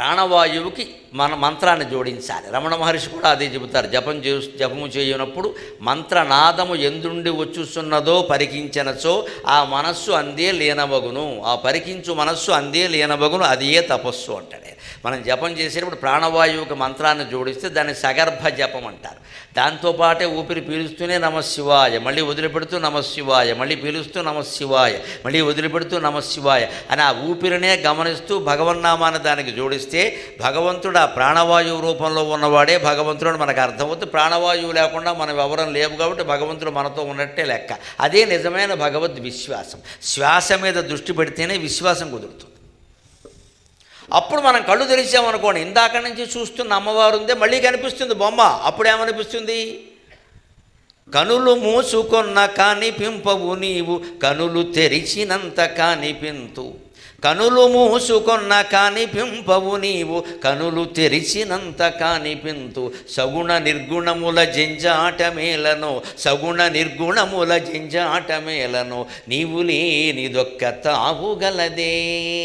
ప్రాణవాయువుకి మన మంత్రాన్ని జోడించాలి రమణ మహర్షి కూడా అదే చెబుతారు జపం చే జపము చేయనప్పుడు మంత్రనాదము ఎందుండి వచ్చుచున్నదో పరికించినచో ఆ మనస్సు అందే లీనమగును ఆ పరికించు మనస్సు అందే లీనమగును అది ఏ తపస్సు అంటాడు మనం జపం చేసేటప్పుడు ప్రాణవాయువుకి మంత్రాన్ని జోడిస్తే దాన్ని సగర్భ జపం అంటారు దాంతోపాటే ఊపిరి పీలుస్తూనే నమశివాయ మళ్ళీ వదిలిపెడుతూ నమశివాయ మళ్ళీ పీలుస్తూ నమశివాయ మళ్ళీ వదిలిపెడుతూ నమశివాయ అని ఆ ఊపిరినే గమనిస్తూ భగవన్నామాన్ని దానికి జోడిస్తే భగవంతుడు ఆ ప్రాణవాయువు రూపంలో ఉన్నవాడే భగవంతుడు మనకు అర్థమవుతుంది ప్రాణవాయువు లేకుండా మనం ఎవరం లేవు కాబట్టి భగవంతుడు మనతో ఉన్నట్టే లెక్క అదే నిజమైన భగవద్ విశ్వాసం శ్వాస మీద దృష్టి పెడితేనే విశ్వాసం కుదురుతుంది అప్పుడు మనం కళ్ళు తెరిచామనుకోండి ఇందాక నుంచి చూస్తున్న అమ్మవారు ఉందే మళ్ళీ కనిపిస్తుంది బొమ్మ అప్పుడు ఏమనిపిస్తుంది కనులు మూసుకొన్న కానిపింపవు నీవు కనులు తెరిచినంత కానిపింతు కనులు మూసుకొన్న కానిపింపవు నీవు కనులు తెరిచినంత కానిపింతు సగుణ నిర్గుణముల జంజాటమేలను సగుణ నిర్గుణముల జంజాటమేలను నీవు లేనిదొక్క తావుగలదే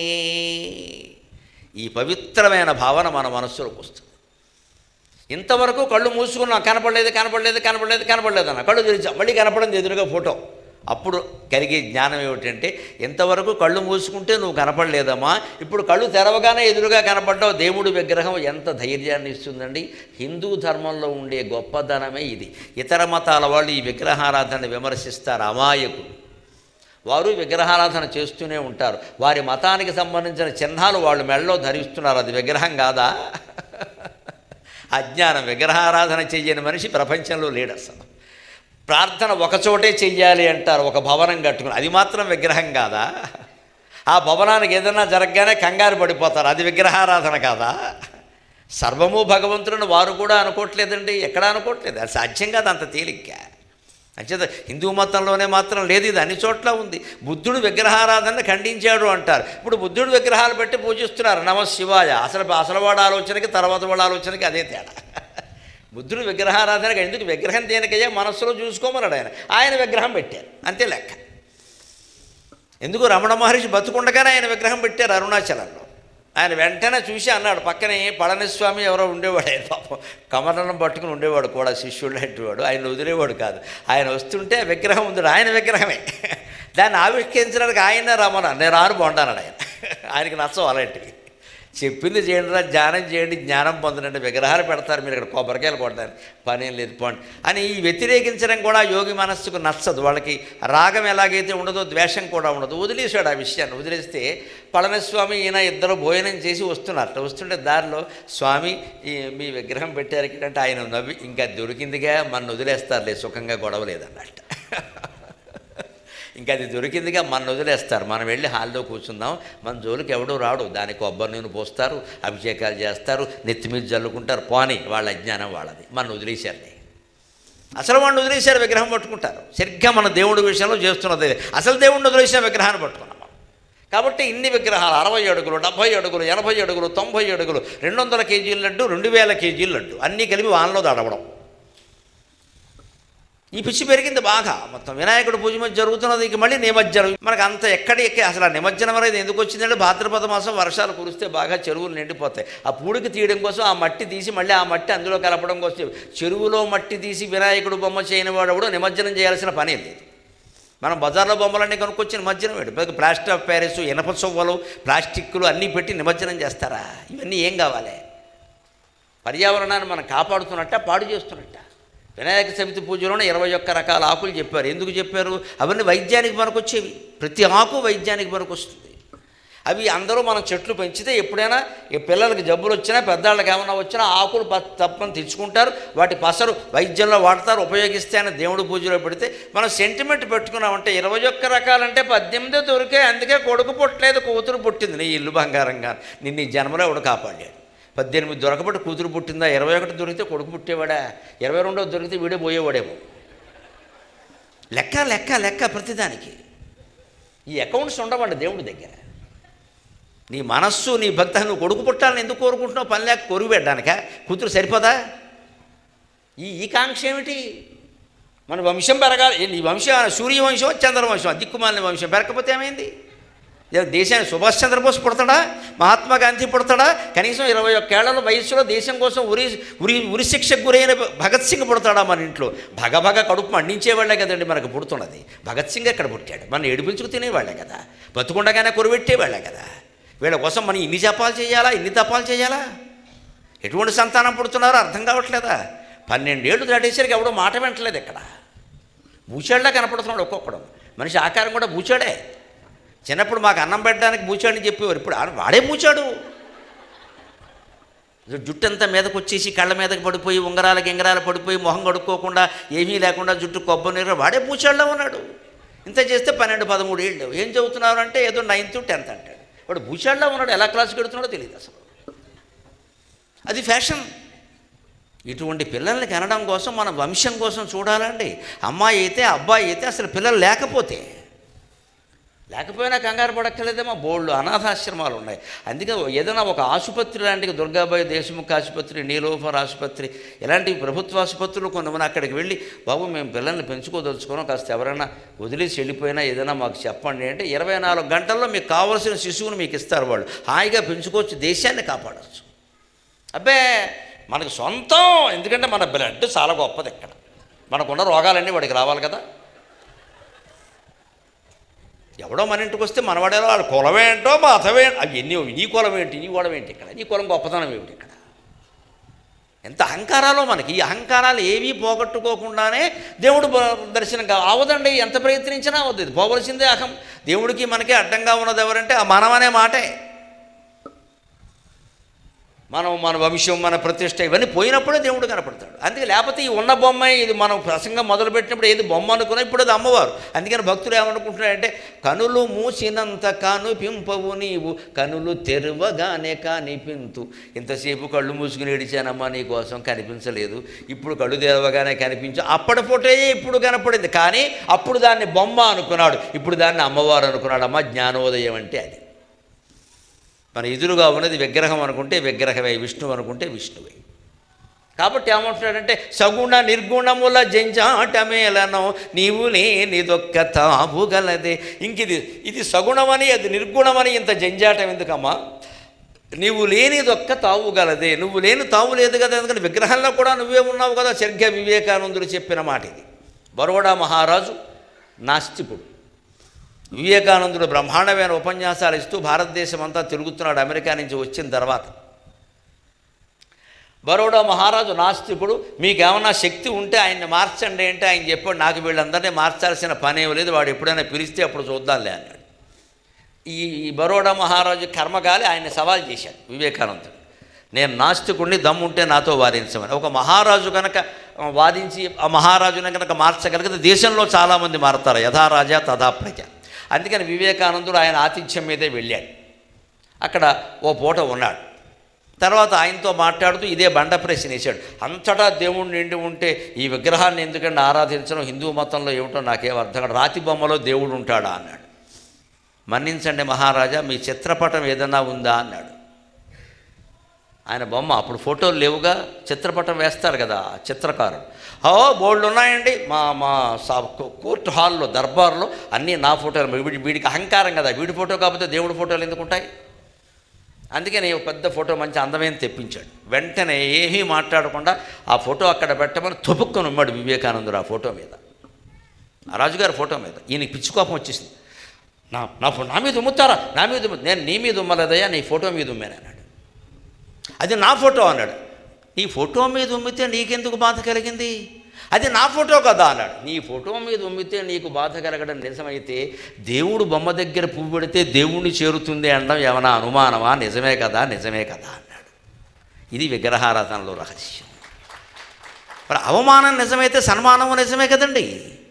ఈ పవిత్రమైన భావన మన మనస్సులోకి వస్తుంది ఇంతవరకు కళ్ళు మూసుకున్నాం కనపడలేదు కనపడలేదు కనపడలేదు కనపడలేదు అన్న కళ్ళు తెరిచాం మళ్ళీ కనపడింది ఎదురుగా ఫోటో అప్పుడు కలిగే జ్ఞానం ఏమిటంటే ఇంతవరకు కళ్ళు మూసుకుంటే నువ్వు కనపడలేదమ్మా ఇప్పుడు కళ్ళు తెరవగానే ఎదురుగా కనపడ్డావు దేవుడి విగ్రహం ఎంత ధైర్యాన్ని ఇస్తుందండి హిందూ ధర్మంలో ఉండే గొప్పదనమే ఇది ఇతర మతాల వాళ్ళు ఈ విగ్రహారాధన విమర్శిస్తారు అమాయకులు వారు విగ్రహారాధన చేస్తూనే ఉంటారు వారి మతానికి సంబంధించిన చిహ్నాలు వాళ్ళు మెళ్ళలో ధరిస్తున్నారు అది విగ్రహం కాదా అజ్ఞానం విగ్రహారాధన చెయ్యని మనిషి ప్రపంచంలో లేడు అసలు ప్రార్థన ఒకచోటే చెయ్యాలి అంటారు ఒక భవనం కట్టుకుని అది మాత్రం విగ్రహం కాదా ఆ భవనానికి ఏదైనా జరగగానే కంగారు పడిపోతారు అది విగ్రహారాధన కాదా సర్వము భగవంతుడిని వారు కూడా అనుకోవట్లేదండి ఎక్కడ అనుకోవట్లేదు అది సాధ్యం కాదు అంత తేలిగ్గా అంచేత హిందూ మతంలోనే మాత్రం లేదు ఇది అన్ని చోట్ల ఉంది బుద్ధుడు విగ్రహారాధన ఖండించాడు అంటారు ఇప్పుడు బుద్ధుడు విగ్రహాలు పెట్టి పూజిస్తున్నారు నమ శివాయ అసలు అసలు వాడు ఆలోచనకి తర్వాత వాడు ఆలోచనకి అదే తేడా బుద్ధుడు విగ్రహారాధనకి ఎందుకు విగ్రహం దేనికయ్యా మనస్సులో చూసుకోమన్నాడు ఆయన ఆయన విగ్రహం పెట్టారు అంతే లెక్క ఎందుకు రమణ మహర్షి బతుకుండగానే ఆయన విగ్రహం పెట్టారు అరుణాచలంలో ఆయన వెంటనే చూసి అన్నాడు పక్కనే పళనిస్వామి ఎవరో ఉండేవాడు ఆయన పాపం కమలం పట్టుకుని ఉండేవాడు కూడా శిష్యుడు అంటేవాడు ఆయన వదిలేవాడు కాదు ఆయన వస్తుంటే విగ్రహం ఉంది ఆయన విగ్రహమే దాన్ని ఆవిష్కరించడానికి ఆయన రమణ నేను రాను బాగుంటాను ఆయన ఆయనకి నచ్చవు అలాంటివి చెప్పింది చేయండి రా ధ్యానం చేయండి జ్ఞానం పొందనండి విగ్రహాలు పెడతారు మీరు ఇక్కడ కొబ్బరికాయలు కొడతారు పనేం లేదు పోండి అని ఈ వ్యతిరేకించడం కూడా యోగి మనస్సుకు నచ్చదు వాళ్ళకి రాగం ఎలాగైతే ఉండదో ద్వేషం కూడా ఉండదు వదిలేశాడు ఆ విషయాన్ని వదిలేస్తే పళనిస్వామి ఈయన ఇద్దరు భోజనం చేసి వస్తున్నారు వస్తుంటే దారిలో స్వామి ఈ మీ విగ్రహం పెట్టారు ఇక్కడ అంటే ఆయన నవ్వి ఇంకా దొరికిందిగా మన వదిలేస్తారులే సుఖంగా గొడవ లేదన్నట్టు ఇంకా అది దొరికిందిగా మన వదిలేస్తారు మనం వెళ్ళి హాల్లో కూర్చుందాం మన జోలికి ఎవడూ రాడు దానికి కొబ్బరి నూనె పోస్తారు అభిషేకాలు చేస్తారు నెత్తి మీద జల్లుకుంటారు పోని వాళ్ళ అజ్ఞానం వాళ్ళది మన వదిలేశారులే అసలు వాడిని వదిలేశారు విగ్రహం పట్టుకుంటారు సరిగ్గా మన దేవుడి విషయంలో చేస్తున్నది అసలు దేవుడిని వదిలేసిన విగ్రహాన్ని పట్టుకున్నాం మనం. కాబట్టి ఇన్ని విగ్రహాలు అరవై అడుగులు డెబ్భై అడుగులు ఎనభై అడుగులు తొంభై అడుగులు రెండు వందల కేజీల లడ్డు రెండు వేల కేజీల లడ్డు అన్నీ కలిపి వానలో దడవడం ఈ పిచ్చి పెరిగింది బాగా మొత్తం వినాయకుడు పూజ మధ్య జరుగుతున్నది ఇక మళ్ళీ నిమజ్జనం మనకు అంత ఎక్కడ ఎక్కే అసలు ఆ నిమజ్జనం అనేది ఎందుకు వచ్చిందంటే భాద్రపద మాసం వర్షాలు కురిస్తే బాగా చెరువులు నిండిపోతాయి ఆ పూడికి తీయడం కోసం ఆ మట్టి తీసి మళ్ళీ ఆ మట్టి అందులో కలపడం కోసం చెరువులో మట్టి తీసి వినాయకుడు బొమ్మ చేయని వాడు కూడా నిమజ్జనం చేయాల్సిన పనే లేదు మనం బజార్లో బొమ్మలన్నీ కొనుక్కొచ్చి నిమజ్జనం వేడు పైగా ప్లాస్టర్ ఆఫ్ ప్యారిస్ ఇనప సొవ్వలు ప్లాస్టిక్లు అన్నీ పెట్టి నిమజ్జనం చేస్తారా ఇవన్నీ ఏం కావాలి పర్యావరణాన్ని మనం కాపాడుతున్నట్ట పాడు చేస్తున్నట్ట వినాయక చవితి పూజలోనే ఇరవై ఒక్క రకాల ఆకులు చెప్పారు ఎందుకు చెప్పారు అవన్నీ వైద్యానికి పనికొచ్చేవి ప్రతి ఆకు వైద్యానికి పనికొస్తుంది అవి అందరూ మనం చెట్లు పెంచితే ఎప్పుడైనా ఈ పిల్లలకి జబ్బులు వచ్చినా పెద్దవాళ్ళకి ఏమైనా వచ్చినా ఆకులు ప- తప్పని తెచ్చుకుంటారు వాటి పసరు వైద్యంలో వాడతారు ఉపయోగిస్తే అని దేవుడి పూజలో పెడితే మనం సెంటిమెంట్ పెట్టుకున్నామంటే ఇరవై ఒక్క రకాలంటే పద్దెనిమిదే దొరికే అందుకే కొడుకు పుట్టలేదు కూతురు పుట్టింది నీ ఇల్లు బంగారంగా నిన్ను ఈ జన్మలో ఎవడు కాపాడాడు పద్దెనిమిది దొరకబట్టి కూతురు పుట్టిందా ఇరవై ఒకటి దొరికితే కొడుకు పుట్టేవాడా ఇరవై రెండో దొరికితే వీడే పోయేవాడేమో లెక్క లెక్క లెక్క ప్రతిదానికి ఈ అకౌంట్స్ ఉండవండి దేవుడి దగ్గర నీ మనస్సు నీ భక్తి నువ్వు కొడుకు పుట్టాలని ఎందుకు కోరుకుంటున్నావు పని లేక కొరుగు పెట్టడానిక కూతురు సరిపోదా ఈ ఈ కాంక్ష ఏమిటి మన వంశం పెరగాలి ఏ, నీ వంశం సూర్యవంశం చంద్రవంశం దిక్కుమాలిన వంశం పెరగకపోతే ఏమైంది ఏ దేశానికి సుభాష్ చంద్రబోస్ పుడతాడా మహాత్మా గాంధీ పుడతాడా కనీసం ఇరవై ఒక్కేళ్ల వయసులో దేశం కోసం ఉరి ఉరి ఉరి శిక్షకు గురైన భగత్ సింగ్ పుడతాడా మన ఇంట్లో భగభగ కడుపు మండించేవాళ్లే కదండి మనకు పుడుతున్నది భగత్ సింగ్ ఎక్కడ పుట్టాడు మన ఏడిపించుకు తినేవాళ్లే కదా బతుకుండగానే కొరువెట్టేవాళ్లే కదా వీళ్ళ కోసం మనం ఇన్ని జపాలు చేయాలా ఇన్ని తపాలు చేయాలా ఎటువంటి సంతానం పుడుతున్నారో అర్థం కావట్లేదా పన్నెండేళ్ళు దాటేసరికి ఎవడో మాట వింటలేదు ఇక్కడ బూచాడులా కనపడుతున్నాడు ఒక్కొక్కడు మనిషి ఆకారం కూడా బూచాడే చిన్నప్పుడు మాకు అన్నం పెట్టడానికి బూచాడని చెప్పేవారు ఇప్పుడు ఆ- వాడే బూచాడు జుట్టు అంతా మీదకి వచ్చేసి కళ్ళ మీదకి పడిపోయి ఉంగరాల గింగరాలు పడిపోయి మొహం కడుక్కోకుండా ఏమీ లేకుండా జుట్టు కొబ్బరి నీరు వాడే బూచాడులో ఉన్నాడు ఇంత చేస్తే పన్నెండు పదమూడు ఏళ్ళు ఏం చదువుతున్నారు అంటే ఏదో నైన్త్ టెన్త్ అంటాడు వాడు బూచాడులో ఉన్నాడు ఎలా క్లాస్ పెడుతున్నాడో తెలియదు అసలు అది ఫ్యాషన్ ఇటువంటి పిల్లల్ని కనడం కోసం మన వంశం కోసం చూడాలండి అమ్మాయి అయితే అబ్బాయి అయితే అసలు పిల్లలు లేకపోతే లేకపోయినా కంగారు పడక్కర్లేదేమో బోళ్ళు అనాథాశ్రమాలు ఉన్నాయి అందుకే ఏదైనా ఒక ఆసుపత్రి లాంటి దుర్గాబాయి దేశముఖ ఆసుపత్రి నీలోఫర్ ఆసుపత్రి ఇలాంటి ప్రభుత్వ ఆసుపత్రులు కొంతమంది అక్కడికి వెళ్ళి బాబు మేము పిల్లల్ని పెంచుకోదలుచుకున్నాం కాస్త ఎవరైనా వదిలేసి వెళ్ళిపోయినా ఏదైనా మాకు చెప్పండి అంటే ఇరవై నాలుగు గంటల్లో మీకు కావలసిన శిశువుని మీకు ఇస్తారు వాళ్ళు హాయిగా పెంచుకోవచ్చు దేశాన్ని కాపాడవచ్చు అబ్బే మనకు సొంతం ఎందుకంటే మన బ్లడ్ చాలా గొప్పది ఇక్కడ మనకున్న రోగాలన్నీ వాడికి రావాలి కదా ఎవడో మన ఇంటికి వస్తే మనవాడేలో వాళ్ళ కులమేంటో మతమే అవి ఎన్ని నీ కులం ఏంటి నీ కులం ఏంటి ఇక్కడ నీ కులం గొప్పతనం ఏమిటి ఇక్కడ ఎంత అహంకారాలో మనకి ఈ అహంకారాలు ఏవీ పోగొట్టుకోకుండానే దేవుడు బ- దర్శనం కా అవదండి ఎంత ప్రయత్నించినా అవద్దు ఇది పోవలసిందే అహం దేవుడికి మనకి అడ్డంగా ఉన్నది ఎవరంటే ఆ మనం అనే మాటే మనం మన వంశం మన ప్రతిష్ట ఇవన్నీ పోయినప్పుడే దేవుడు కనపడతాడు అందుకే లేకపోతే ఈ ఉన్న బొమ్మ ఇది మనం ప్రసంగం మొదలుపెట్టినప్పుడు ఏది బొమ్మ అనుకున్నా ఇప్పుడు అది అమ్మవారు అందుకని భక్తులు ఏమనుకుంటున్నారంటే కనులు మూసినంత కనుపింపవు నీవు కనులు తెరవగానే కానిపింతు ఇంతసేపు కళ్ళు మూసుకుని ఏడిచానమ్మా నీ కోసం కనిపించలేదు ఇప్పుడు కళ్ళు తెరవగానే కనిపించు అప్పటి ఫోటోయే ఇప్పుడు కనపడింది కానీ అప్పుడు దాన్ని బొమ్మ అనుకున్నాడు ఇప్పుడు దాన్ని అమ్మవారు అనుకున్నాడు అమ్మ జ్ఞానోదయం అంటే అది మన ఎదురుగా ఉన్నది విగ్రహం అనుకుంటే విగ్రహమే విష్ణువు అనుకుంటే విష్ణువే కాబట్టి ఏమంటున్నాడంటే సగుణ నిర్గుణముల జంజాటమేలను నీవు లేనిదొక్క తావు గలదే ఇంకిది ఇది సగుణమని అది నిర్గుణమని ఇంత జంజాటం ఎందుకమ్మా నీవు లేనిదొక్క తావు గలదే నువ్వు లేని తావు లేదు కదా ఎందుకంటే విగ్రహంలో కూడా నువ్వే ఉన్నావు కదా సరిగ్గా వివేకానందుడు చెప్పిన మాట ఇది బరోడా మహారాజు నాస్తికుడు వివేకానందుడు బ్రహ్మాండమైన ఉపన్యాసాలు ఇస్తూ భారతదేశం అంతా తిరుగుతున్నాడు అమెరికా నుంచి వచ్చిన తర్వాత బరోడా మహారాజు నాస్తికుడు మీకేమన్నా శక్తి ఉంటే ఆయన్ని మార్చండి అంటే ఆయన చెప్పాడు నాకు వీళ్ళందరినీ మార్చాల్సిన పని ఏం లేదు వాడు ఎప్పుడైనా పిలిస్తే అప్పుడు చూద్దాంలే అన్నాడు ఈ ఈ బరోడా మహారాజు కర్మగాలి ఆయన్ని సవాల్ చేశాడు వివేకానందుడు నేను నాస్తికుడిని దమ్ముంటే నాతో వాదించమని ఒక మహారాజు కనుక ఆ, వాదించి ఆ మహారాజుని కనుక మార్చగలిగితే దేశంలో చాలామంది మారతారు యథా రాజా తథా ప్రజ అందుకని వివేకానందుడు ఆయన ఆతిథ్యం మీదే వెళ్ళాడు అక్కడ ఓ పూట ఉన్నాడు తర్వాత ఆయనతో మాట్లాడుతూ ఇదే బండ ప్రశ్న వేశాడు అంతటా దేవుడు నిండి ఉంటే ఈ విగ్రహాన్ని ఎందుకంటే ఆరాధించడం హిందూ మతంలో ఏమిటో నాకేం అర్థం కాదు రాతి బొమ్మలో దేవుడు ఉంటాడా అన్నాడు మన్నించండి మహారాజా మీ చిత్రపటం ఏదన్నా ఉందా అన్నాడు ఆయన బొమ్మ అప్పుడు ఫోటోలు లేవుగా చిత్రపటం వేస్తారు కదా ఆ చిత్రకారుడు ఓ బోల్డ్ ఉన్నాయండి మా మా సా- కో- కోర్టు హాల్లో దర్బార్లో అన్నీ నా ఫోటోలు వీడి వీడికి అహంకారం కదా వీడి ఫోటో కాకపోతే దేవుడి ఫోటోలు ఎందుకు ఉంటాయి అందుకని ఒక పెద్ద ఫోటో మంచి అందమైన తెప్పించాడు వెంటనే ఏమీ మాట్లాడకుండా ఆ ఫోటో అక్కడ పెట్టమని తుపుక్కుని ఉమ్మాడు వివేకానందుడు ఆ ఫోటో మీద ఆ రాజుగారి ఫోటో మీద ఈయనకి పిచ్చి కోపం వచ్చేసింది నా నా ఫో- నా మీద ఉమ్ముతారా నా మీద ఉమ్ము- నేను నీ మీద ఉమ్మలేదయ్యా నీ ఫోటో మీద ఉమ్మాను అన్నాడు అది నా ఫోటో అన్నాడు నీ ఫోటో మీద ఉమ్మితే నీకెందుకు బాధ కలిగింది అది నా ఫోటో కదా అన్నాడు నీ ఫోటో మీద ఉమ్మితే నీకు బాధ కలగడం నిజమైతే దేవుడు బొమ్మ దగ్గర పువ్వు పెడితే దేవుణ్ణి చేరుతుంది అనడం ఏమైనా అనుమానమా నిజమే కదా నిజమే కదా అన్నాడు ఇది విగ్రహారాధనలో రహస్యం మరి అవమానం నిజమైతే సన్మానం నిజమే కదండి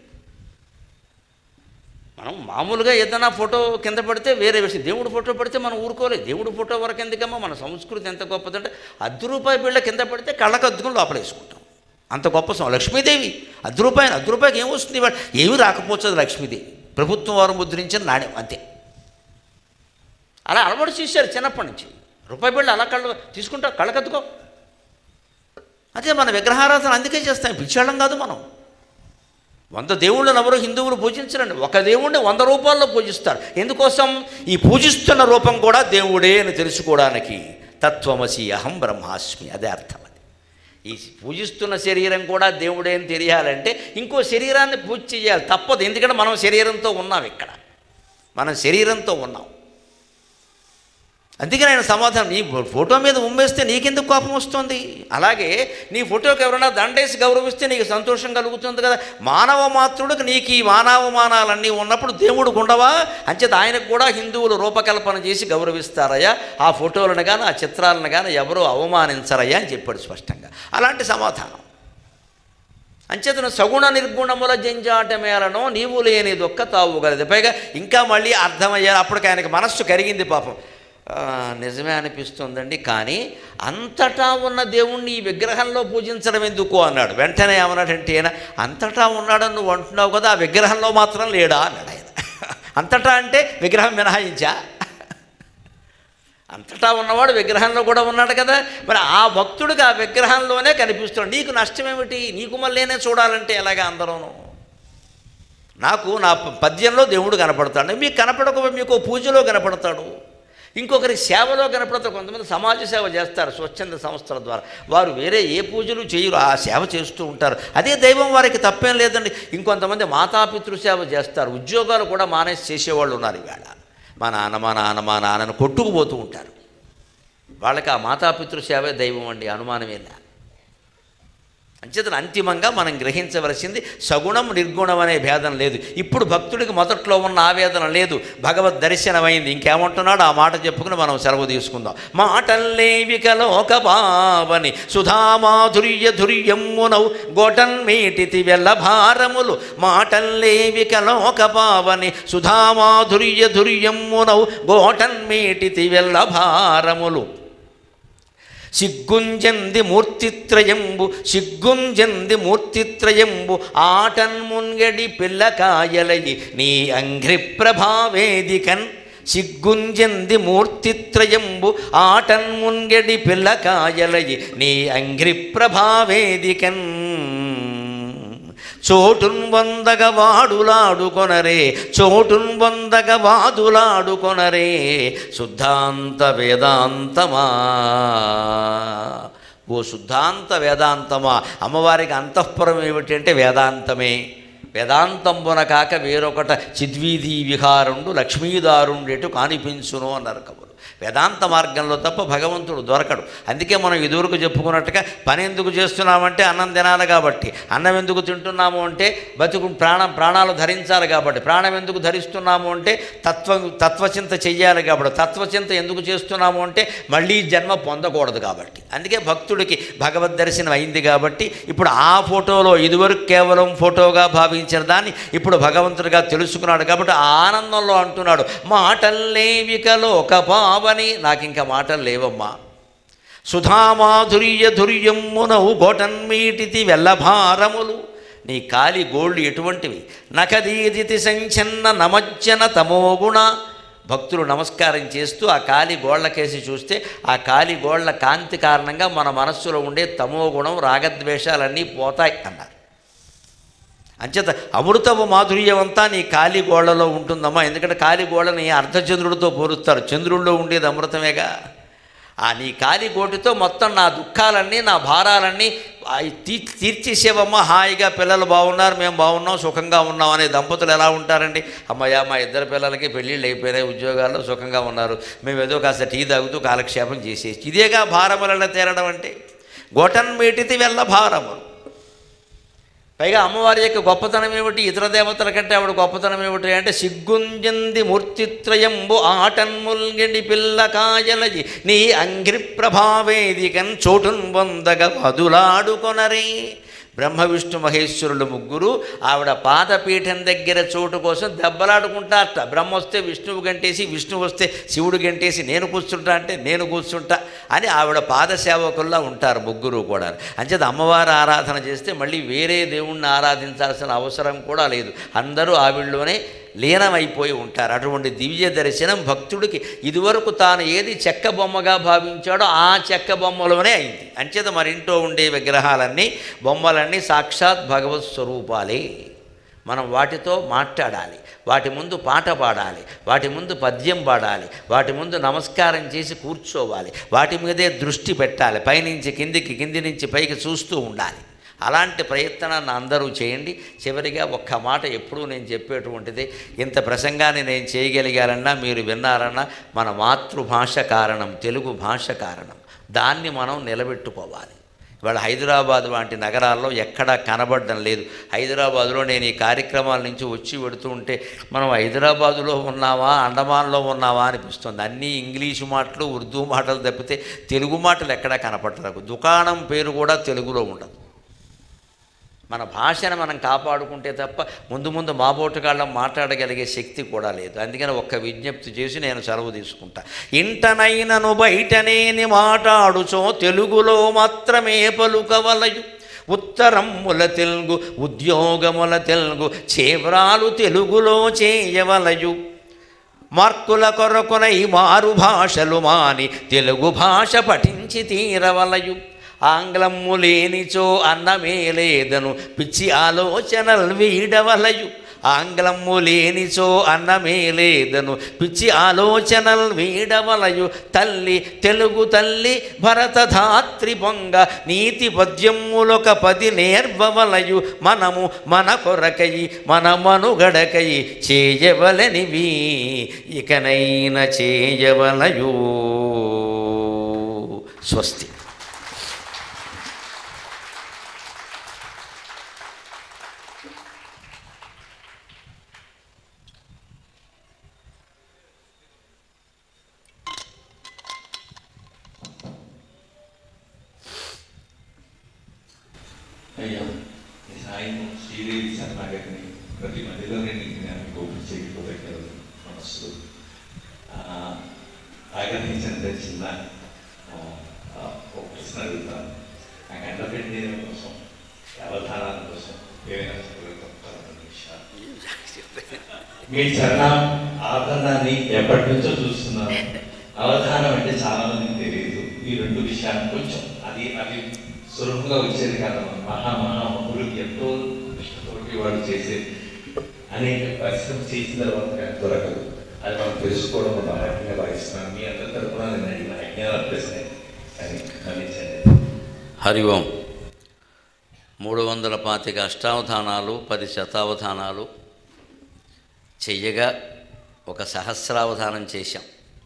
మనం మామూలుగా ఏదైనా ఫోటో కింద పడితే వేరే విషయం దేవుడు ఫోటో పడితే మనం ఊరుకోలేదు దేవుడు ఫోటో వరకు ఎందుకమ్మా మన సంస్కృతి ఎంత గొప్పదంటే అర్ధ రూపాయి బిళ్ళ కింద పడితే కళ్ళకు అద్దుకుని లోపలేసుకుంటాం అంత గొప్ప సం లక్ష్మీదేవి అర్ధ రూపాయి అర్ధ రూపాయికి ఏమొస్తుంది ఇవాళ ఏమీ రాకపోతుంది లక్ష్మీదేవి ప్రభుత్వం వారు ముద్రించిన నాణ్యం అంతే అలా అలవాటు చేశారు చిన్నప్పటి నుంచి రూపాయి బిళ్ళ అలా కళ్ళు తీసుకుంటా కళ్ళకద్దుకో అదే మన విగ్రహారాధన అందుకే చేస్తాం పిచ్చాళ్ళం కాదు మనం వంద దేవుళ్ళను ఎవరు హిందువులు పూజించరండి ఒక దేవుణ్ణి వంద రూపాల్లో పూజిస్తారు ఎందుకోసం ఈ పూజిస్తున్న రూపం కూడా దేవుడే అని తెలుసుకోవడానికి తత్వమసి అహం బ్రహ్మాస్మి అదే అర్థం అది ఈ పూజిస్తున్న శరీరం కూడా దేవుడే అని తెలియాలంటే ఇంకో శరీరాన్ని పూజ చేయాలి తప్పదు ఎందుకంటే మనం శరీరంతో ఉన్నాం ఇక్కడ మనం శరీరంతో ఉన్నాం అందుకని ఆయన సమాధానం నీ ఫోటో మీద ఉమ్మేస్తే నీకెందుకు కోపం వస్తుంది అలాగే నీ ఫోటోకి ఎవరైనా దండేసి గౌరవిస్తే నీకు సంతోషం కలుగుతుంది కదా మానవ మాత్రుడికి నీకు ఈ మానవమానాలన్నీ ఉన్నప్పుడు దేవుడు ఉండవా అంచేత ఆయనకు కూడా హిందువులు రూపకల్పన చేసి గౌరవిస్తారయ్యా ఆ ఫోటోలను కానీ ఆ చిత్రాలను కానీ ఎవరూ అవమానించరయ్యా అని చెప్పాడు స్పష్టంగా అలాంటి సమాధానం అంచేతను సగుణ నిర్గుణముల జంజాటమేలను నీవు లేని దొక్క తావు గలది పైగా ఇంకా మళ్ళీ అర్థమయ్యారు అప్పటికి ఆయనకి మనస్సు కరిగింది పాపం ఆ, నిజమే అనిపిస్తుందండి కానీ అంతటా ఉన్న దేవుణ్ణి ఈ విగ్రహంలో పూజించడం ఎందుకు అన్నాడు వెంటనే ఏమన్నాడంటే ఆయన అంతటా ఉన్నాడని నువ్వు అంటున్నావు కదా ఆ విగ్రహంలో మాత్రం లేడా అన్నాడు ఆయన అంతటా అంటే విగ్రహం మినహాయించా అంతటా ఉన్నవాడు విగ్రహంలో కూడా ఉన్నాడు కదా మరి ఆ భక్తుడికి ఆ విగ్రహంలోనే కనిపిస్తున్నాడు నీకు నష్టమేమిటి నీకు మళ్ళీనే చూడాలంటే ఎలాగా అందరూను నాకు నా ప- పద్యంలో దేవుడు కనపడతాడు మీకు కనపడక మీకు పూజలో కనపడతాడు ఇంకొకరి సేవలో కనపడతాడు కొంతమంది సమాజ సేవ చేస్తారు స్వచ్ఛంద సంస్థల ద్వారా వారు వేరే ఏ పూజలు చేయరు ఆ సేవ చేస్తూ ఉంటారు అదే దైవం వారికి తప్పేం లేదండి ఇంకొంతమంది మాతాపితృ సేవ చేస్తారు ఉద్యోగాలు కూడా మానేసి చేసేవాళ్ళు ఉన్నారు ఈవేళ మా నాన్న మా నాన్న మా నాన్నను కొట్టుకుపోతూ ఉంటారు వాళ్ళకి ఆ మాతాపితృ సేవే దైవం అండి అనుమానమేలా అంచేతన అంతిమంగా మనం గ్రహించవలసింది సగుణం నిర్గుణం అనే భేదం లేదు ఇప్పుడు భక్తుడికి మొదట్లో ఉన్న ఆవేదన లేదు భగవద్ దర్శనమైంది ఇంకేమంటున్నాడు ఆ మాట చెప్పుకుని మనం సెలవు తీసుకుందాం మాటల్లేవిక లోక పావని సుధామాధుర్య ధుర్యమ్మునవు గోటన్మేటితి వెల్ల భారములు మాటల్లేవిక లోక పావని సుధామాధుర్య ధుర్యమ్మునవు గోటన్మేటితి వెల్ల భారములు సిగ్గుంజంది మూర్తిత్రయంబు సిగ్గుంజంది మూర్తిత్రయంబు ఆటన్మున్గడి పిల్లకాయలయి నీ అంఘ్రి ప్రభావేదికన్ సిగ్గుంజంది మూర్తిత్రయంబు ఆటన్మున్గడి పిల్లకాయలయి నీ అంఘ్రి ప్రభావేదికన్ చోటున్ వందగ వాడులాడుకొనరే చోటున్ వందగ వాదులాడుకొనరే శుద్ధాంత వేదాంతమా ఓ శుద్ధాంత వేదాంతమా అమ్మవారికి అంతఃపురం ఏమిటంటే వేదాంతమే వేదాంతంబున కాక వేరొకట చిద్వీధి విహారుండు లక్ష్మీదారుండేటు కానిపించును అన్నారు కబురు వేదాంత మార్గంలో తప్ప భగవంతుడు దొరకడు అందుకే మనం ఇదివరకు చెప్పుకున్నట్టుగా పని ఎందుకు చేస్తున్నామంటే అన్నం తినాలి కాబట్టి అన్నం ఎందుకు తింటున్నాము అంటే బతుకు ప్రాణం ప్రాణాలు ధరించాలి కాబట్టి ప్రాణం ఎందుకు ధరిస్తున్నాము అంటే తత్వం తత్వచింత చెయ్యాలి కాబట్టి తత్వచింత ఎందుకు చేస్తున్నాము అంటే మళ్ళీ జన్మ పొందకూడదు కాబట్టి అందుకే భక్తుడికి భగవద్ దర్శనం అయింది కాబట్టి ఇప్పుడు ఆ ఫోటోలో ఇదివరకు కేవలం ఫోటోగా భావించిన దాన్ని ఇప్పుడు భగవంతుడిగా తెలుసుకున్నాడు కాబట్టి ఆ ఆనందంలో అంటున్నాడు మాటల్లేవికలో ఒక పావని నాకు ఇంకా మాటలు లేవమ్మా సుధామాధుర్య ధుర్యమ్మునవు గోటన్మీటితి వెల్లభారములు నీ కాలి గోళ్ళు ఎటువంటివి నకదీదితి సంచన్న నమజ్జన తమోగుణ భక్తులు నమస్కారం చేస్తూ ఆ కాలి గోళ్ళకేసి చూస్తే ఆ కాలి గోళ్ళ కాంతి కారణంగా మన మనస్సులో ఉండే తమోగుణం రాగద్వేషాలన్నీ పోతాయి అన్నారు అంచేత అమృతపు మాధుర్యం అంతా నీ కాలి గోళ్లలో ఉంటుందమ్మా ఎందుకంటే కాలి గోళ్ళని అర్ధచంద్రుడితో పోలుస్తారు చంద్రుల్లో ఉండేది అమృతమేగా ఆ నీ కాలి గోటితో మొత్తం నా దుఃఖాలన్నీ నా భారాలన్నీ ఆ తీ తీర్చేసేవమ్మా హాయిగా పిల్లలు బాగున్నారు మేము బాగున్నాం సుఖంగా ఉన్నాం అనే దంపతులు ఎలా ఉంటారండి అమ్మయ్య మా ఇద్దరు పిల్లలకి పెళ్ళిళ్ళు అయిపోయినాయి ఉద్యోగాల్లో సుఖంగా ఉన్నారు మేము ఏదో కాస్త టీ తాగుతూ కాలక్షేపం చేసేసి ఇదేగా భారములలో తేరడం అంటే గోటన్ మేటితి వెళ్ళ భారములు పైగా అమ్మవారి యొక్క గొప్పతనం ఏమిటి ఇతర దేవతల కంటే ఆవిడ గొప్పతనం ఏమిటి అంటే సిగ్గుంజంది మూర్తిత్రయంబు ఆటన్ముల్గడి పిల్ల కాయలజి నీ అంగ్రి ప్రభావేదికన్ చోటున్ వందగ వదులాడుకొనరే బ్రహ్మ విష్ణు మహేశ్వరులు ముగ్గురు ఆవిడ పాదపీఠం దగ్గర చోటు కోసం దెబ్బలాడుకుంటారట బ్రహ్మ వస్తే విష్ణువు గంటేసి విష్ణువు వస్తే శివుడు గంటేసి నేను కూర్చుంటా అంటే నేను కూర్చుంటా అని ఆవిడ పాద సేవకుల్లా ఉంటారు ముగ్గురు కూడా అంచేత అమ్మవారి ఆరాధన చేస్తే మళ్ళీ వేరే దేవుణ్ణి ఆరాధించాల్సిన అవసరం కూడా లేదు అందరూ ఆవిడలోనే లీనమైపోయి ఉంటారు అటువంటి దివ్య దర్శనం భక్తుడికి ఇదివరకు తాను ఏది చెక్క బొమ్మగా భావించాడో ఆ చెక్క బొమ్మలోనే అయింది అంచేత మరి ఇంట్లో ఉండే విగ్రహాలన్నీ బొమ్మలన్నీ సాక్షాత్ భగవత్ స్వరూపాలే మనం వాటితో మాట్లాడాలి వాటి ముందు పాట పాడాలి వాటి ముందు పద్యం పాడాలి వాటి ముందు నమస్కారం చేసి కూర్చోవాలి వాటి మీదే దృష్టి పెట్టాలి పైనుంచి కిందికి కింది నుంచి పైకి చూస్తూ ఉండాలి అలాంటి ప్రయత్నాన్ని అందరూ చేయండి చివరిగా ఒక్క మాట ఎప్పుడూ నేను చెప్పేటువంటిది ఇంత ప్రసంగాన్ని నేను చేయగలిగానన్నా మీరు విన్నారన్నా మన మాతృభాష కారణం తెలుగు భాష కారణం దాన్ని మనం నిలబెట్టుకోవాలి ఇవాళ హైదరాబాద్ వంటి నగరాల్లో ఎక్కడా కనబడడం లేదు హైదరాబాదులో నేను ఈ కార్యక్రమాల నుంచి వచ్చి పెడుతూ ఉంటే మనం హైదరాబాదులో ఉన్నావా అండమాన్లో ఉన్నావా అనిపిస్తుంది అన్నీ ఇంగ్లీషు మాటలు ఉర్దూ మాటలు తప్పితే తెలుగు మాటలు ఎక్కడా కనపడలేదు దుకాణం పేరు కూడా తెలుగులో ఉండదు మన భాషను మనం కాపాడుకుంటే తప్ప ముందు ముందు మాబోటుగాళ్ళం మాట్లాడగలిగే శక్తి కూడా లేదు అందుకని ఒక్క విజ్ఞప్తి చేసి నేను సెలవు తీసుకుంటా ఇంటనైనను బయటనేని మాట్లాడుచో తెలుగులో మాత్రమే పలుకవలయు ఉత్తరముల తెలుగు ఉద్యోగముల తెలుగు చేవ్రాలు తెలుగులో చేయవలయు మార్కుల కొరకునై మారు భాషలు మాని తెలుగు భాష పఠించి తీరవలయు ఆంగ్లము లేనిచో అన్నమే లేదను పిచ్చి ఆలోచనలు వీడవలయు ఆంగ్లము లేనిచో అన్నమే లేదను పిచ్చి ఆలోచనలు వీడవలయు తల్లి తెలుగు తల్లి భరతధాత్రి పొంగ నీతి పద్యములొక పది నేర్వవలయు మనము మన కొరకయి మన మనుగడకయి చేయవలనివి ఇకనైన చేయవలయు స్వస్తి అయ్యా ఈ సాయంత్రం శ్రీదేవి శర్మ గారిని ప్రతి మధ్యలో నేను నేను ఓపెన్ చేయకపోగలదు మనస్సు ఆగ్రహించిన చిన్న ఆ, ఆ, ఒక ప్రశ్న అడుగుతాను నాకు అండపెట్టి కోసం అవధానాల కోసం ఏమైనా చెప్పగలుగుతారు విషయాలు మీ చరణ ఆభరణాన్ని ఎప్పటి నుంచో చూస్తున్నాను అవధానం అంటే చాలా మందికి తెలియదు ఈ రెండు విషయాలు కొంచెం అది అది సులభంగా వచ్చేది కాదు మహా మహామహులకి ఎంతో నిష్ఠతోటి వాళ్ళు చేసే అనేక పరిశ్రమ చేసిన తర్వాత కానీ దొరకదు అది మనం తెలుసుకోవడం ఒక ఆరోగ్యంగా భావిస్తున్నాను మీ అందరి తరపున నేను అడిగిన అజ్ఞాన ప్రశ్న అని గమనించండి హరి ఓం మూడు వందల పాతిక అష్టావధానాలు పది శతావధానాలు చెయ్యగా ఒక సహస్రావధానం చేశాం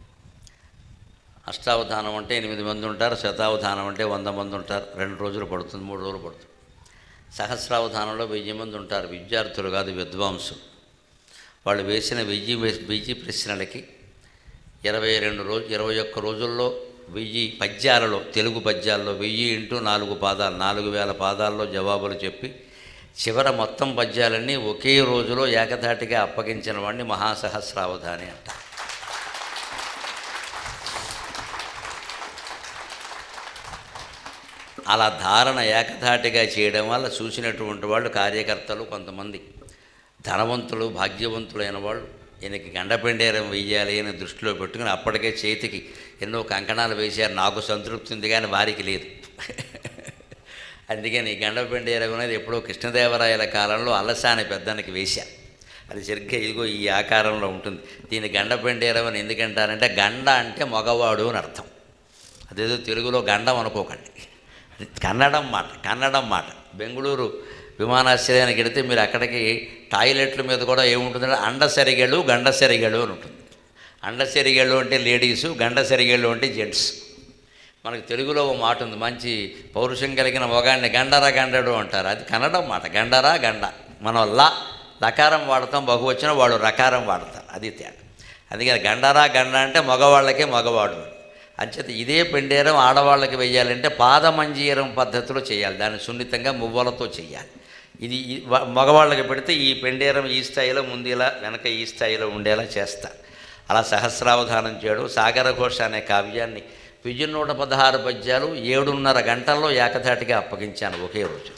అష్టావధానం అంటే ఎనిమిది మంది ఉంటారు శతావధానం అంటే వంద మంది ఉంటారు రెండు రోజులు పడుతుంది మూడు రోజులు పడుతుంది సహస్రావధానంలో వెయ్యి మంది ఉంటారు విద్యార్థులు కాదు విద్వాంసులు వాళ్ళు వేసిన వెయ్యి వే- వెయ్యి ప్రశ్నలకి ఇరవై రెండు రోజు ఇరవై ఒక్క రోజుల్లో వెయ్యి పద్యాలలో తెలుగు పద్యాల్లో వెయ్యి ఇంటూ నాలుగు పాదాలు నాలుగు వేల పాదాల్లో జవాబులు చెప్పి చివర మొత్తం పద్యాలన్నీ ఒకే రోజులో ఏకధాటిగా అప్పగించిన వాడిని మహాసహస్రావధాని అంటారు అలా ధారణ ఏకధాటిగా చేయడం వల్ల చూసినటువంటి వాళ్ళు కార్యకర్తలు కొంతమంది ధనవంతులు భాగ్యవంతులైన వాళ్ళు ఈయనకి గండపెండేరం వెయ్యాలి అని దృష్టిలో పెట్టుకుని అప్పటికే చేతికి ఎన్నో కంకణాలు వేశారు నాకు సంతృప్తి ఉంది కానీ వారికి లేదు అందుకని ఈ గండపెండేరం అనేది ఎప్పుడో కృష్ణదేవరాయల కాలంలో అలసాని పెద్దనికి వేశారు అది సరిగ్గా ఇదిగో ఈ ఆకారంలో ఉంటుంది దీన్ని గండపెండేరం అని ఎందుకంటారంటే గండ అంటే మగవాడు అని అర్థం అదేదో తెలుగులో గండం అనుకోకండి అది కన్నడం మాట కన్నడం మాట బెంగళూరు విమానాశ్రయానికి వెళితే మీరు అక్కడికి టాయిలెట్ల మీద కూడా ఏముంటుందంటే అండసరిగెళ్ళు గండసరిగెళ్ళు అని ఉంటుంది అండసరిగెళ్ళు అంటే లేడీసు గండసరిగెళ్ళు అంటే జెంట్స్ మనకు తెలుగులో ఒక మాట ఉంది మంచి పౌరుషం కలిగిన మొగాడిని గండరా గండడు అంటారు అది కన్నడం మాట గండరా గండ మనం లా లకారం వాడతాం బహువచనం వాడు రకారం వాడతారు అది తేడా అందుకని గండరా గండ అంటే మగవాళ్ళకే మగవాడు అని అంచేత ఇదే పెండేరం ఆడవాళ్ళకి వెయ్యాలంటే పాదమంజీరం పద్ధతిలో చేయాలి దాన్ని సున్నితంగా మువ్వలతో చేయాలి ఇది ఈ వ- మగవాళ్ళకి పెడితే ఈ పెండేరం ఈ స్థాయిలో ముందు ఇలా వెనక ఈ స్థాయిలో ఉండేలా చేస్తారు అలా సహస్రావధానం చేయడం సాగర ఘోష అనే కావ్యాన్ని వెయ్యి నూట పదహారు పద్యాలు ఏడున్నర గంటల్లో ఏకధాటిగా అప్పగించాను ఒకే రోజు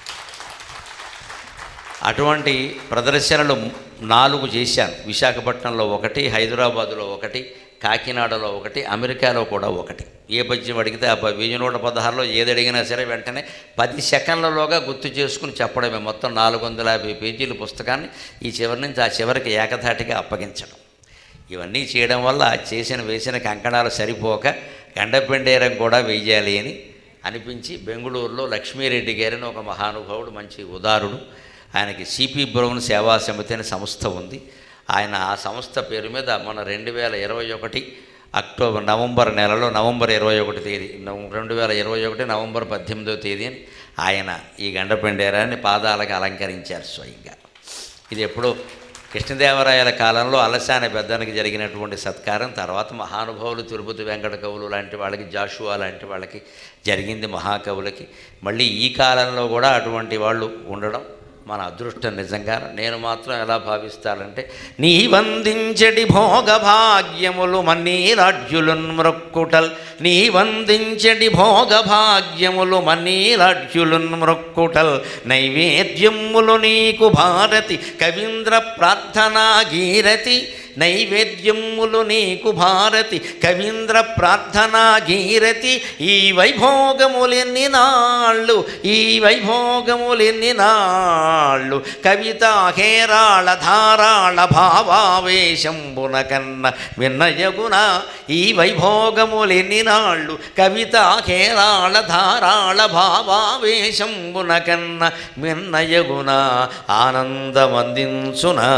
అటువంటి ప్రదర్శనలు నాలుగు చేశాను విశాఖపట్నంలో ఒకటి హైదరాబాదులో ఒకటి కాకినాడలో ఒకటి అమెరికాలో కూడా ఒకటి ఏ పద్యం అడిగితే ఆ ప- వెయ్యి నూట పదహారులో ఏది అడిగినా సరే వెంటనే పది సెకండ్లలోగా గుర్తు చేసుకుని చెప్పడమే మొత్తం నాలుగు వందల యాభై పేజీల పుస్తకాన్ని ఈ చివరి నుంచి ఆ చివరికి ఏకధాటిగా అప్పగించడం ఇవన్నీ చేయడం వల్ల చేసిన వేసిన కంకణాలు సరిపోక గండపెండేరం కూడా వెయ్యాలి అని అనిపించి బెంగళూరులో లక్ష్మీరెడ్డి గారిని ఒక మహానుభావుడు మంచి ఉదారుడు ఆయనకి సిపి బ్రౌన్ సేవా సమితి అనే సంస్థ ఉంది ఆయన ఆ సంస్థ పేరు మీద మన రెండు వేల ఇరవై ఒకటి అక్టోబర్ నవంబర్ నెలలో నవంబర్ ఇరవై ఒకటి తేదీ నవం- రెండు వేల ఇరవై ఒకటి నవంబర్ పద్దెనిమిదో తేదీని ఆయన ఈ గండపెండేరాన్ని పాదాలకు అలంకరించారు స్వయంగా ఇది ఎప్పుడో కృష్ణదేవరాయల కాలంలో అలసాని పెద్దనికి జరిగినటువంటి సత్కారం తర్వాత మహానుభావులు తిరుపతి వెంకట కవులు లాంటి వాళ్ళకి జాషువా లాంటి వాళ్ళకి జరిగింది మహాకవులకి మళ్ళీ ఈ కాలంలో కూడా అటువంటి వాళ్ళు ఉండడం మన అదృష్టం నిజంగా నేను మాత్రం ఎలా భావిస్తానంటే నీ వందించడి భోగ భాగ్యములు మన్నీరాజ్యులున్ మ్రొక్కుటల్ నీ వందించడి భోగ భాగ్యములు మన్నీరాజ్యులున్ మ్రొక్కుటల్ నైవేద్యములు నీకు భారతి కవీంద్ర ప్రార్థనా గీరతి నైవేద్యములు నీకు భారతి కవీంద్ర ప్రార్థనా గీరతి ఈ వైభోగములెన్ని నాళ్ళు ఈ వైభోగములెన్ని నాళ్ళు కవిత హేరాళ ధారాళ భావావేశంబున కన్న విన్నయగున ఈ వైభోగములెన్ని నాళ్ళు కవిత హేరాళ ధారాళ భావావేశంబున కన్న మిన్నయగున ఆనందమందించునా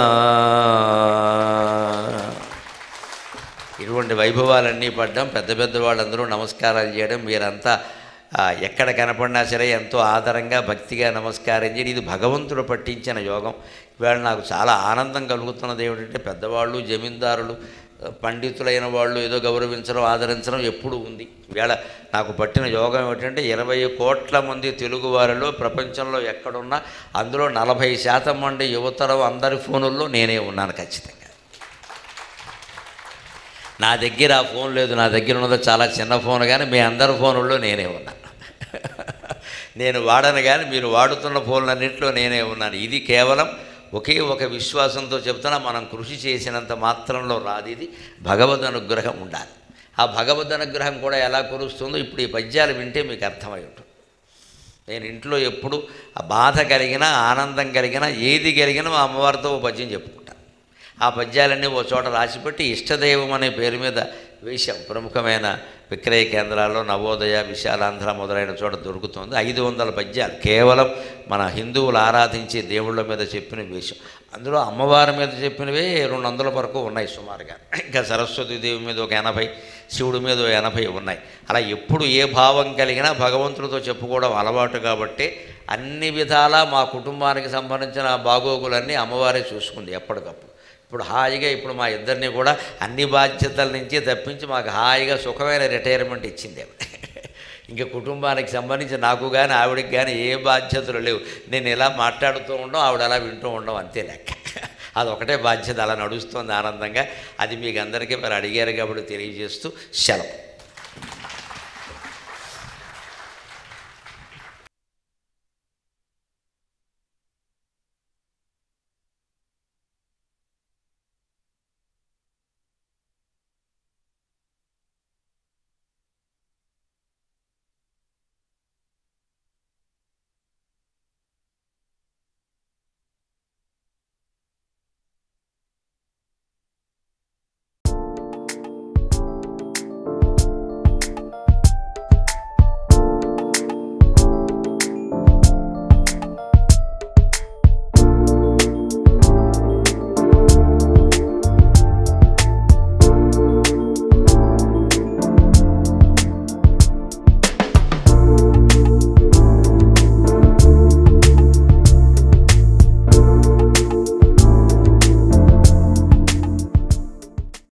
ఇటువంటి వైభవాలన్నీ పడ్డం పెద్ద పెద్ద వాళ్ళందరూ నమస్కారాలు చేయడం మీరంతా ఆ, ఎక్కడ కనపడినా సరే ఎంతో ఆదరంగా భక్తిగా నమస్కారం చేయడం ఇది భగవంతుడు పట్టించిన యోగం ఇవాళ నాకు చాలా ఆనందం కలుగుతున్నది ఏమిటంటే పెద్దవాళ్ళు జమీందారులు ఆ, పండితులైన వాళ్ళు ఏదో గౌరవించడం ఆదరించడం ఎప్పుడూ ఉంది ఇవాళ నాకు పట్టిన యోగం ఏమిటంటే ఇరవై కోట్ల మంది తెలుగు వారిలో ప్రపంచంలో ఎక్కడున్నా అందులో నలభై శాతం మంది యువతరం అందరి ఫోనుల్లో నేనే ఉన్నాను ఖచ్చితంగా నా దగ్గర ఆ ఫోన్ లేదు నా దగ్గర ఉన్నదో చాలా చిన్న ఫోన్ కానీ మీ అందరి ఫోనుల్లో నేనే ఉన్నాను నేను వాడను కానీ మీరు వాడుతున్న ఫోన్లన్నింటిలో నేనే ఉన్నాను ఇది కేవలం ఒకే ఒక విశ్వాసంతో చెప్తున్నా మనం కృషి చేసినంత మాత్రంలో రాదు ఇది భగవద్ అనుగ్రహం ఉండాలి ఆ భగవద్ అనుగ్రహం కూడా ఎలా కురుస్తుందో ఇప్పుడు ఈ పద్యాలు వింటే మీకు అర్థమై ఉంటుంది నేను ఇంట్లో ఎప్పుడు ఆ బాధ కలిగినా ఆనందం కలిగినా ఏది కలిగినా మా అమ్మవారితో ఓ పద్యం చెప్పుకుంటాను ఆ పద్యాలన్నీ ఓ చోట రాసిపెట్టి ఇష్టదైవం అనే పేరు మీద వేశాం ప్రముఖమైన విక్రయ కేంద్రాల్లో నవోదయ విశాలాంధ్ర మొదలైన చోట దొరుకుతుంది ఐదు వందల పద్యాలు కేవలం మన హిందువులు ఆరాధించే దేవుళ్ళ మీద చెప్పిన వేషం అందులో అమ్మవారి మీద చెప్పినవే రెండు వందల వరకు ఉన్నాయి సుమారుగా ఇంకా సరస్వతి దేవి మీద ఒక ఎనభై శివుడి మీద ఒక ఎనభై ఉన్నాయి అలా ఎప్పుడు ఏ భావం కలిగినా భగవంతుడితో చెప్పుకోవడం అలవాటు కాబట్టి అన్ని విధాలా మా కుటుంబానికి సంబంధించిన బాగోగులన్నీ అమ్మవారే చూసుకుంది ఎప్పటికప్పుడు ఇప్పుడు హాయిగా ఇప్పుడు మా ఇద్దరిని కూడా అన్ని బాధ్యతల నుంచి తప్పించి మాకు హాయిగా సుఖమైన రిటైర్మెంట్ ఇచ్చింది ఆవిడ. ఇంకా కుటుంబానికి సంబంధించి నాకు కానీ ఆవిడకి కానీ ఏ బాధ్యతలు లేవు నేను ఇలా మాట్లాడుతూ ఉండడం ఆవిడ అలా వింటూ ఉండడం అంతే లెక్క అదొకటే బాధ్యత అలా నడుస్తుంది ఆనందంగా అది మీకు అందరికీ మరి అడిగారు కాబట్టి తెలియజేస్తూ సెలవు